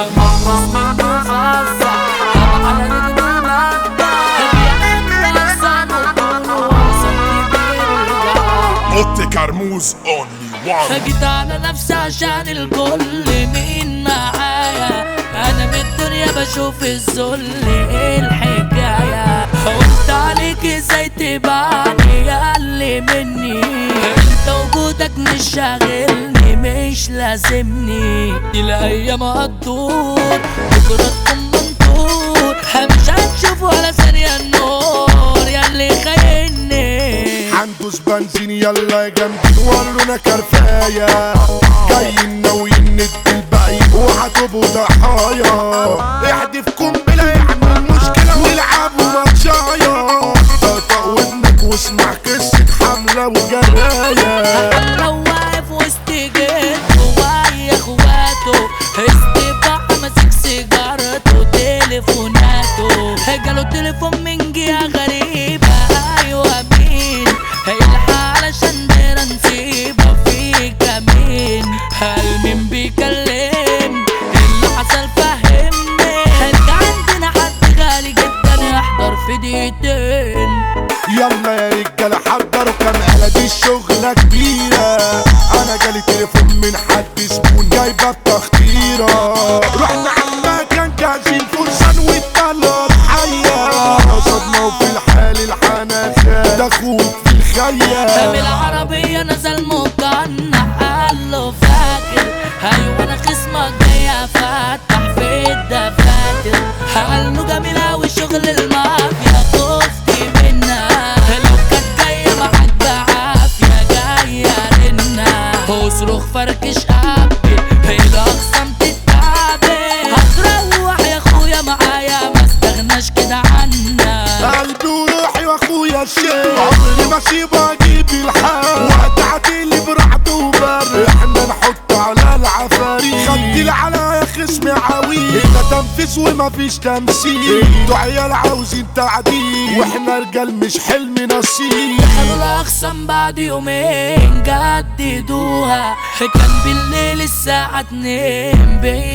مخلص منه فزع طبعا على رجله المادة بيعمل أقسام وطوله وصلت بيرجع اوتي كرموز اونلي وان جيت على نفسي عشان الكل مين معايا انا من الدنيا بشوف الذل ايه الحكاية قلت عليك ازاي تبعني ياللي مني انت وجودك مش شاغلني مش لازمني دي الايام هتدور بكرة تكون منطور مش هتشوف ولا ثانية النور ياللي خايني هندوس بنزين يلا يا جامدين ورونا كرفاية جايين ناويين ندي الباقي وهتبقوا ضحايا احدف قنبلة يعمل مشكلة والعبوا ماتشايا طقطق ودنك واسمع قصة حملة وجراية لو واقف وسط جيته ويا اخواته استباع ماسك سيجارته تليفوناته جاله تليفون من جهة غريبة ايوه مين الحق علشان ديرة نسيبها في كمين هل مين بيكلم اللي حصل فهمني انت عندنا حد غالي جدا يحضر في دقيقتين يلا يا رجالة حضروا كام آلة دي الشغلة كبيرة أنا جالي تليفون من حد زبون جايبة بتخطيرة رحنا على مكان جاهزين فرسان والطلب حية صدمة وفي الحال الحناخة ده أخوك في الخيال بالعربية نزل مقنع قال له فاكر ايوه انا خصمك جاي افتح في الدفاتر قال له جميل اوي شغل المافيا خفت منها لو كانت جاية معاك بعافية جاية رنا اصرخ فركش قبي الاقسام تتعبي هتروح يا اخويا معايا ما استغناش كده عنا قلبي وروحي واخويا الشيخ عمري ما اسيبه اجيب الحال وقت عتيلي برعد وبر احنا نحط على العفاريت خدي على يا خصمي عويل هنا تنفيذ وما فيش تمثيل انتوا عيال عاوزين تعديل واحنا رجال مش حلم نصيب خلوا الأقسام بعد يومين جددوها كان بالليل الساعة اتنين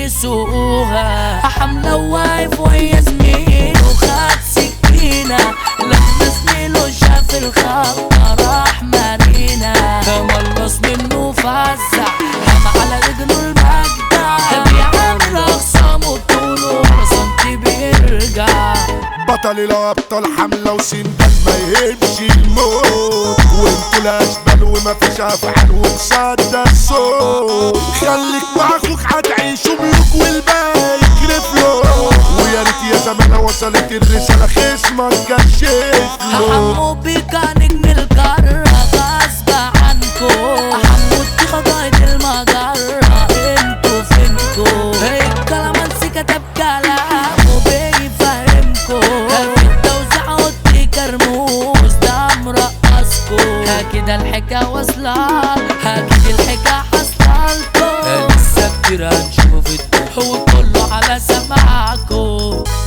بيسوقوها حملة واقف وهي زميله خد سكينة لما زميله شاف الخبطة راح مارينا ملص منه فزع هم على رجله المجدع بيعمل أقسامه بطوله ولا سنتي بيرجع بطل الابطال حمله وسندان ما يهمش الموت وانتوا الاشبال وما فيش افعال ومصدى الصوت خليك مع اخوك هتعيشوا ملوك والباقي يكرف له ويا ريت يا زمان وصلت الرساله خصمك كشف له حمو بيكا نجم القارة غصب عنكو حمو التيخة قايد المجرة انتو فينكو الكلامانسي كتب كلامه بيفهمكو في التوزيع قلت كرموز ده مرقصكو كده الحكاية واصلة اكيد الحكاية حصلتكو لسه كتير هنشوفه في الضوء وكله على سماعكو